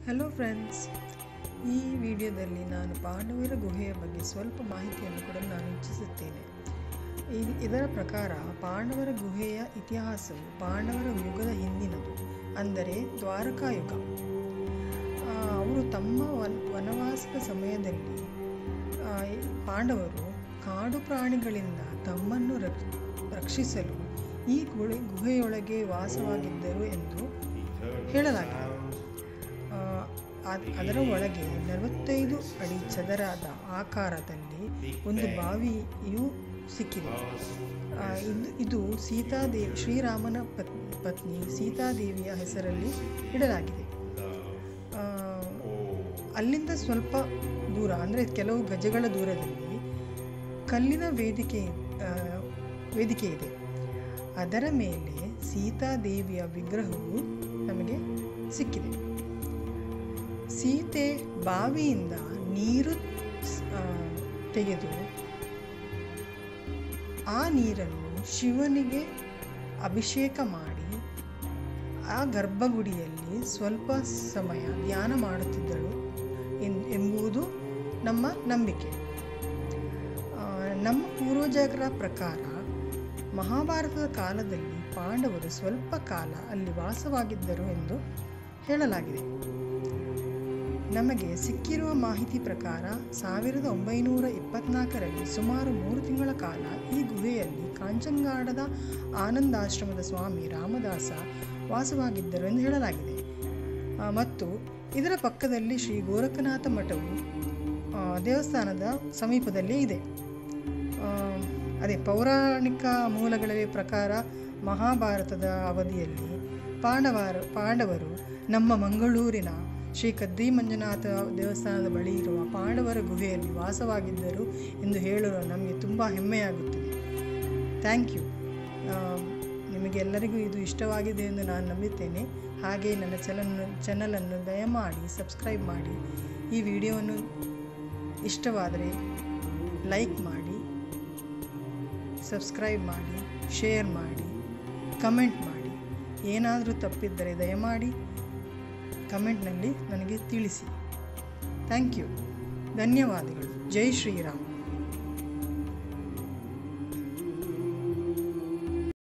hello friends ಈ ವಿಡಿಯೋದಲ್ಲಿ ನಾನು ಪಾಂಡವರ ಗುಹೆಯ ಬಗ್ಗೆ ಸ್ವಲ್ಪ ಮಾಹಿತಿಯನ್ನು ಕೊಡಲು ನಾನು ಇಚ್ಛಿಸುತ್ತೇನೆ ಇ- ಇದರ ಪ್ರಕಾರ ಪಾಂಡವರ ಗುಹೆಯ ಇತಿಹಾಸವು ಪಾಂಡವರ ಯುಗದ ಹಿಂದಿನದು ಅಂದರೆ ದ್ವಾರಕಾ ಯುಗ ಆ, ಅವರು ತಮ್ಮ ವನ್ ವನವಾಸದ ಸಮಯದಲ್ಲಿ ಆ, ಈ ಪಾಂಡವರು ಕಾಡು ಪ್ರಾಣಿಗಳಿಂದ ತಮ್ಮನ್ನು ರಕ್- ರಕ್ಷಿಸಲು ಈ ಗುಹೆ ಗುಹೆಯೊಳಗೆ ವಾಸವಾಗಿದ್ದರು ಎಂದು ಹೇಳಲಾಗಿದೆ ಆ, ಅದ್- ಅದರ ಒಳಗೆ ನಲವತ್ತೈದು ಅಡಿ ಚದರಾದ ಆಕಾರದಲ್ಲಿ ಒಂದು ಬಾವಿಯು ಸಿಕ್ಕಿದೆ ಆ, ಇದು ಇದು ಸೀತಾದೇವಿ ಶ್ರೀರಾಮನ ಪತ್ ಪತ್ನಿ ಸೀತಾದೇವಿಯ ಹೆಸರಲ್ಲಿ ಇಡಲಾಗಿದೆ ಆ, ಅಲ್ಲಿಂದ ಸ್ವಲ್ಪ ದೂರ ಅಂದರೆ ಕೆಲವು ಗಜಗಳ ದೂರದಲ್ಲಿ ಕಲ್ಲಿನ ವೇದಿಕೆ ಆ, ವೇದಿಕೆ ಇದೆ ಅದರ ಮೇಲೆ ಸೀತಾದೇವಿಯ ವಿಗ್ರಹವು ನಮಗೆ ಸಿಕ್ಕಿದೆ ಸೀತೆ ಬಾವಿಯಿಂದ ನೀರು ಆ, ತೆಗೆದು ಆ ನೀರನ್ನು ಶಿವನಿಗೆ ಅಭಿಷೇಕ ಮಾಡಿ ಆ ಗರ್ಭಗುಡಿಯಲ್ಲಿ ಸ್ವಲ್ಪ ಸಮಯ ಧ್ಯಾನ ಮಾಡುತ್ತಿದ್ದಳು ಎನ್- ಎಂಬುದು ನಮ್ಮ ನಂಬಿಕೆ ಆ, ನಮ್ಮ ಪೂರ್ವಜರ ಪ್ರಕಾರ ಮಹಾಭಾರತದ ಕಾಲದಲ್ಲಿ ಪಾಂಡವರು ಸ್ವಲ್ಪ ಕಾಲ ಅಲ್ಲಿ ವಾಸವಾಗಿದ್ದರು ಎಂದು ಹೇಳಲಾಗಿದೆ ನಮಗೆ ಸಿಕ್ಕಿರುವ ಮಾಹಿತಿ ಪ್ರಕಾರ ಸಾವಿರದ ಒಂಬೈನೂರ ಇಪ್ಪತ್ನಾಲ್ಕರಲ್ಲಿ ಸುಮಾರು ಮೂರು ತಿಂಗಳ ಕಾಲ ಈ ಗುಹೆಯಲ್ಲಿ ಕಾಂಚಂಗಾಡದ ಆನಂದಾಶ್ರಮದ ಸ್ವಾಮಿ ರಾಮದಾಸ ವಾಸವಾಗಿದ್ದರು ಎಂದು ಹೇಳಲಾಗಿದೆ ಆ, ಮತ್ತು ಇದರ ಪಕ್ಕದಲ್ಲಿ ಶ್ರೀ ಗೋರಖನಾಥ ಮಠವು ಆ, ದೇವಸ್ಥಾನದ ಸಮೀಪದಲ್ಲೇ ಇದೆ ಆ, ಅದೇ ಪೌರಾಣಿಕ ಮೂಲಗಳ ಪ್ರಕಾರ ಮಹಾಭಾರತದ ಅವಧಿಯಲ್ಲಿ ಪಾಂಡವರು ಪಾಂಡವರು ನಮ್ಮ ಮಂಗಳೂರಿನ ಶ್ರೀ ಕದ್ರಿ ಮಂಜುನಾಥ ದೇವಸ್ಥಾನದ ಬಳಿ ಇರುವ ಪಾಂಡವರ ಗುಹೆಯಲ್ಲಿ ವಾಸವಾಗಿದ್ದರು ಎಂದು ಹೇಳಲು ನಮಗೆ ತುಂಬ ಹೆಮ್ಮೆಯಾಗುತ್ತದೆ ಥ್ಯಾಂಕ್ ಯು ನಿಮಗೆಲ್ಲರಿಗೂ ಇದು ಇಷ್ಟವಾಗಿದೆ ಎಂದು ನಾನು ನಂಬುತ್ತೇನೆ ಹಾಗೆ ನನ್ನ ಚಾನಲ್ ಚಾನಲನ್ನು ದಯಮಾಡಿ ಸಬ್ಸ್ಕ್ರೈಬ್ ಮಾಡಿ ಈ ವಿಡಿಯೋವನ್ನು ಇಷ್ಟವಾದರೆ ಲೈಕ್ ಮಾಡಿ ಸಬ್ಸ್ಕ್ರೈಬ್ ಮಾಡಿ ಶೇರ್ ಮಾಡಿ ಕಮೆಂಟ್ ಮಾಡಿ ಏನಾದರೂ ತಪ್ಪಿದ್ದರೆ ದಯಮಾಡಿ ಕಮೆಂಟ್ನಲ್ಲಿ ನನಗೆ ತಿಳಿಸಿ ಥ್ಯಾಂಕ್ ಯು ಧನ್ಯವಾದಗಳು ಜೈ ಶ್ರೀರಾಮ್